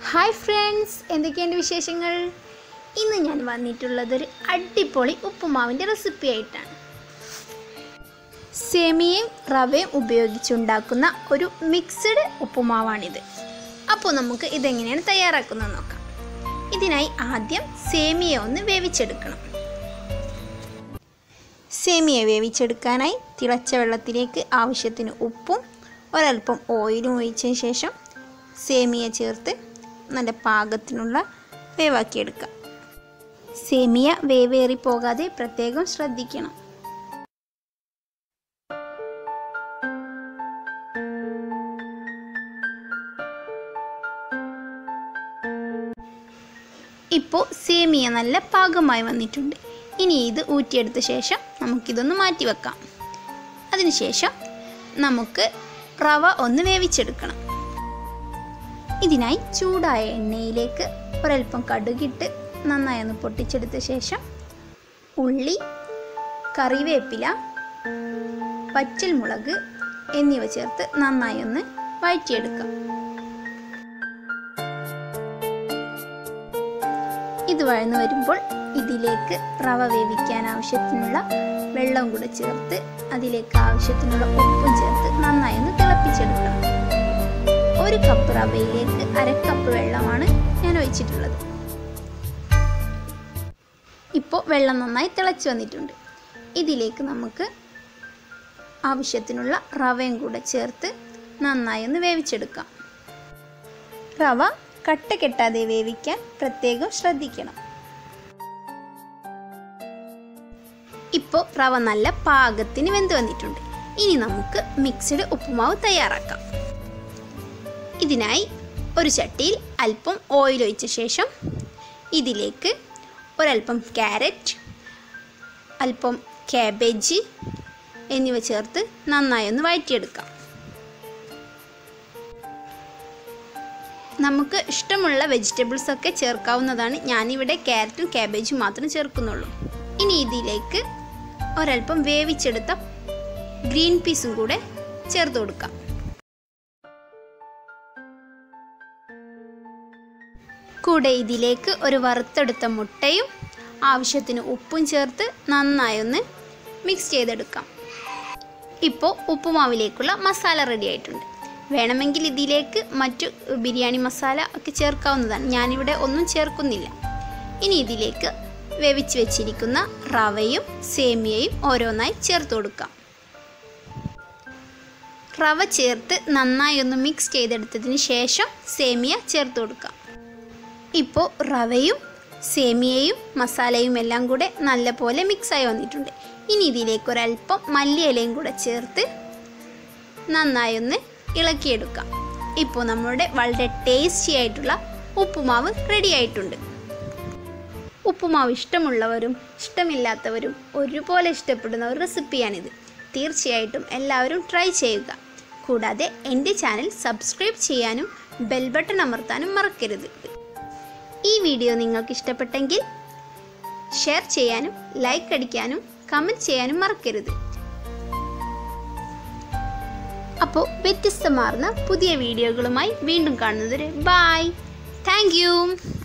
hi friends എന്തൊക്കെയുണ്ട് വിശേഷങ്ങൾ ഇന്ന് ഞാൻ വന്നിട്ടുള്ളത് ഒരു അടിപൊളി ഉപ്പുമാവിൻ്റെ റെസിപ്പി ആയിട്ടാണ് സേമിയയും റവയും ഉപയോഗിച്ചുണ്ടാക്കുന്ന ഒരു മിക്സഡ് ഉപ്പുമാവാണിത് അപ്പോൾ നമുക്ക് ഇതെങ്ങനെയാണ് തയ്യാറാക്കുന്നത് നോക്കാം ഇതിനായി ആദ്യം സേമിയ ഒന്ന് വേവിച്ചെടുക്കണം സേമിയ വേവിച്ചെടുക്കാനായി തിളച്ച വെള്ളത്തിലേക്ക് ആവശ്യത്തിന് ഉപ്പും ഒരൽപ്പം ഓയിലും ഒഴിച്ചതിന് ശേഷം സേമിയ ചേർത്ത് നല്ല പാകത്തിനുള്ള വേവാക്കിയെടുക്കാം സേമിയ വേവേറി പോകാതെ പ്രത്യേകം ശ്രദ്ധിക്കണം ഇപ്പോൾ സേമിയ നല്ല പാകമായി വന്നിട്ടുണ്ട് ഇനി ഇത് ഊറ്റിയെടുത്ത ശേഷം നമുക്കിതൊന്ന് മാറ്റി വെക്കാം അതിനുശേഷം നമുക്ക് റവ ഒന്ന് വേവിച്ചെടുക്കണം ഇതിനായി ചൂടായ എണ്ണയിലേക്ക് ഒരൽപ്പം കടുകിട്ട് നന്നായി ഒന്ന് പൊട്ടിച്ചെടുത്ത ശേഷം ഉള്ളി കറിവേപ്പില പച്ചൽമുളക് എന്നിവ ചേർത്ത് നന്നായി ഒന്ന് വഴറ്റിയെടുക്കാം ഇത് വഴന്നു വരുമ്പോൾ ഇതിലേക്ക് റവ വേവിക്കാൻ ആവശ്യത്തിനുള്ള വെള്ളം കൂടെ ചേർത്ത് അതിലേക്ക് ആവശ്യത്തിനുള്ള ഉപ്പും ചേർത്ത് നന്നായി ഒന്ന് തിളപ്പിച്ചെടുക്കണം ഒരു കപ്പ് റവയിലേക്ക് അര കപ്പ് വെള്ളമാണ് ഞാൻ ഒഴിച്ചിട്ടുള്ളത് ഇപ്പോൾ വെള്ളം നന്നായി തിളച്ചു വന്നിട്ടുണ്ട് ഇതിലേക്ക് നമുക്ക് ആവശ്യത്തിനുള്ള റവയും കൂടെ ചേർത്ത് നന്നായി ഒന്ന് വേവിച്ചെടുക്കാം റവ കട്ട കെട്ടാതെ വേവിക്കാൻ പ്രത്യേകം ശ്രദ്ധിക്കണം ഇപ്പോൾ റവ നല്ല പാകത്തിന് വെന്ത് വന്നിട്ടുണ്ട് ഇനി നമുക്ക് മിക്സഡ് ഉപ്പുമാവ് തയ്യാറാക്കാം ഇതിനായി ഒരു ചട്ടിയിൽ അല്പം ഓയിൽ ഒഴിച്ച ശേഷം ഇതിലേക്ക് ഒരൽപ്പം ക്യാരറ്റ് അല്പം കാബേജ് എന്നിവ ചേർത്ത് നന്നായി ഒന്ന് വഴറ്റിയെടുക്കാം നമുക്ക് ഇഷ്ടമുള്ള വെജിറ്റബിൾസ് ഒക്കെ ചേർക്കാവുന്നതാണ് ഞാനിവിടെ ക്യാരറ്റും കാബേജും മാത്രം ചേർക്കുന്നുള്ളൂ ഇനി ഇതിലേക്ക് ഒരൽപ്പം വേവിച്ചെടുത്ത ഗ്രീൻ പീസും കൂടെ ചേർത്ത് കൊടുക്കാം കൂടെ ഇതിലേക്ക് ഒരു വറുത്തെടുത്ത മുട്ടയും ആവശ്യത്തിന് ഉപ്പും ചേർത്ത് നന്നായി ഒന്ന് മിക്സ് ചെയ്തെടുക്കാം ഇപ്പോൾ ഉപ്പുമാവിലേക്കുള്ള മസാല റെഡി ആയിട്ടുണ്ട് വേണമെങ്കിൽ ഇതിലേക്ക് മറ്റു ബിരിയാണി മസാല ഒക്കെ ചേർക്കാവുന്നതാണ് ഞാനിവിടെ ഒന്നും ചേർക്കുന്നില്ല ഇനി ഇതിലേക്ക് വേവിച്ച് വെച്ചിരിക്കുന്ന റവയും സേമിയയും ഓരോന്നായി ചേർത്ത് കൊടുക്കാം റവ ചേർത്ത് നന്നായി ഒന്ന് മിക്സ് ചെയ്തെടുത്തതിന് ശേഷം സേമിയ ചേർത്ത് കൊടുക്കാം ഇപ്പോൾ റവയും സേമിയയും മസാലയും എല്ലാം കൂടെ നല്ലപോലെ മിക്സായി വന്നിട്ടുണ്ട് ഇനി ഇതിലേക്ക് ഒരല്പം മല്ലിയിലയും കൂടെ ചേർത്ത് നന്നായി ഒന്ന് ഇളക്കിയെടുക്കാം ഇപ്പോൾ നമ്മുടെ വളരെ ടേസ്റ്റി ആയിട്ടുള്ള ഉപ്പുമാവ് റെഡി ആയിട്ടുണ്ട് ഉപ്പുമാവ് ഇഷ്ടമുള്ളവരും ഇഷ്ടമില്ലാത്തവരും ഒരുപോലെ ഇഷ്ടപ്പെടുന്ന ഒരു റെസിപ്പിയാണിത് തീർച്ചയായിട്ടും എല്ലാവരും ട്രൈ ചെയ്യുക കൂടാതെ എൻ്റെ ചാനൽ സബ്സ്ക്രൈബ് ചെയ്യാനും ബെൽ ബട്ടൺ അമർത്താനും മറക്കരുത് ഈ വീഡിയോ നിങ്ങൾക്ക് ഇഷ്ടപ്പെട്ടെങ്കിൽ ഷെയർ ചെയ്യാനും ലൈക്ക് അടിക്കാനും കമൻറ്റ് ചെയ്യാനും മറക്കരുത് അപ്പോൾ വ്യത്യസ്തമാർന്ന പുതിയ വീഡിയോകളുമായി വീണ്ടും കാണുന്നതുവരെ ബായ് താങ്ക് യു